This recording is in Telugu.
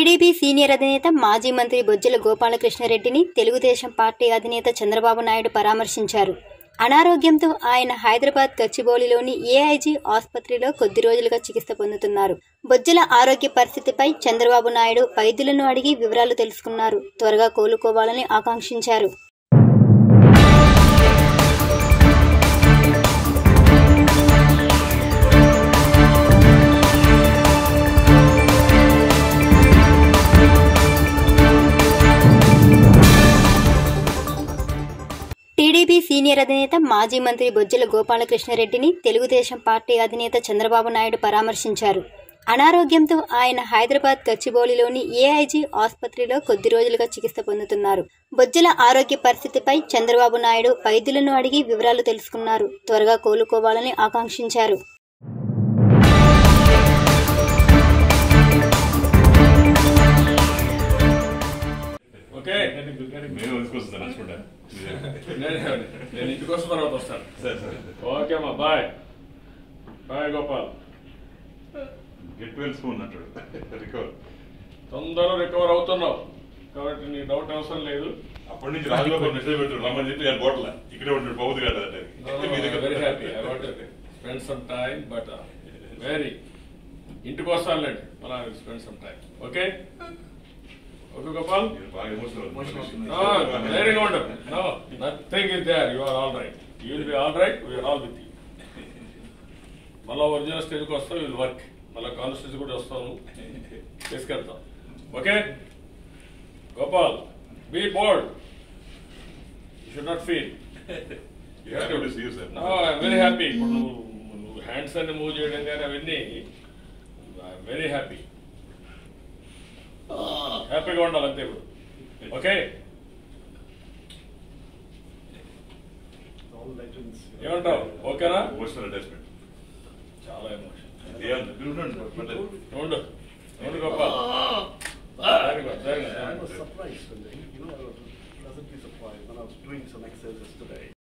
టీడీపీ సీనియర్ అధినేత మాజీ మంత్రి బొజ్జల గోపాలకృష్ణారెడ్డిని తెలుగుదేశం పార్టీ అధినేత చంద్రబాబు నాయుడు పరామర్శించారు అనారోగ్యంతో ఆయన హైదరాబాద్ గచ్చిబౌలిలోని ఏఐజీ ఆసుపత్రిలో కొద్ది రోజులుగా చికిత్స పొందుతున్నారు బొజ్జల ఆరోగ్య పరిస్థితిపై చంద్రబాబు నాయుడు వైద్యులను అడిగి వివరాలు తెలుసుకున్నారు త్వరగా కోలుకోవాలని ఆకాంక్షించారు టీడీపీ సీనియర్ అధినేత మాజీ మంత్రి బొజ్జల గోపాలకృష్ణారెడ్డిని తెలుగుదేశం పార్టీ అధినేత చంద్రబాబు నాయుడు పరామర్శించారు అనారోగ్యంతో ఆయన హైదరాబాద్ గచ్చిబౌలిలోని ఏఐజీ ఆసుపత్రిలో కొద్ది రోజులుగా చికిత్స పొందుతున్నారు బొజ్జల ఆరోగ్య పరిస్థితిపై చంద్రబాబు నాయుడు వైద్యులను అడిగి వివరాలు తెలుసుకున్నారు త్వరగా కోలుకోవాలని ఆకాంక్షించారు ఓకే మేము తీసుకొస్తాను నడుచుకుంటా నేను నేను ఇంటికి వస్తున్న తర్వాత వస్తాను సరే సరే ఓకే అమ్మా bye bye Gopal get well soon అంటాడు రికవర్ తొందరగా రికవర్ అవుతున్నావు కాబట్టి నీ డౌట్ అవసరం లేదు అప్పటి నుంచి రాజగోపాల్ మెసేజ్ పెడుతున్నాడు రమ్మని చెప్పి నేను బోట్ల ఇక్కడే ఉంటాడు బాబుది కాదు అంటే very happy I want spend some time but very ఇంటికి వస్తానులేండి మన spend some time okay okay Gopal బాగా ఎమోషనల్ ధైర్యంగా ఉండదు no nothing is there you are all right you will be all right we are all with you మళ్ళీ ఒరిజినల్ స్టేజ్కి వస్తాం విల్ వర్క్ మళ్ళీ కాన్స్టిట్యూన్సీ కూడా వస్తాను తీసుకెళ్తాం okay Gopal be bold you should not feel You have to see you, sir. Very happy ఇప్పుడు నువ్వు నువ్వు హ్యాండ్స్ అన్ని మూవ్ చేయడం కానీ అవన్నీ వెరీ హ్యాపీ హ్యాపీగా ఉండాలి అంతే ఇప్పుడు ఓకే all legends. ఏమంటావు ఓకేనా ఎమోషనల్ అటాచ్మెంట్ చాలా ఎమోషన్ ఏమన్నా ఉండు ఉండు గోపాల్ ధైర్యంగా, ధైర్యంగా, I ధైర్యంగా. was surprised when they, you know, I was pleasantly surprised when I was doing some exercises today.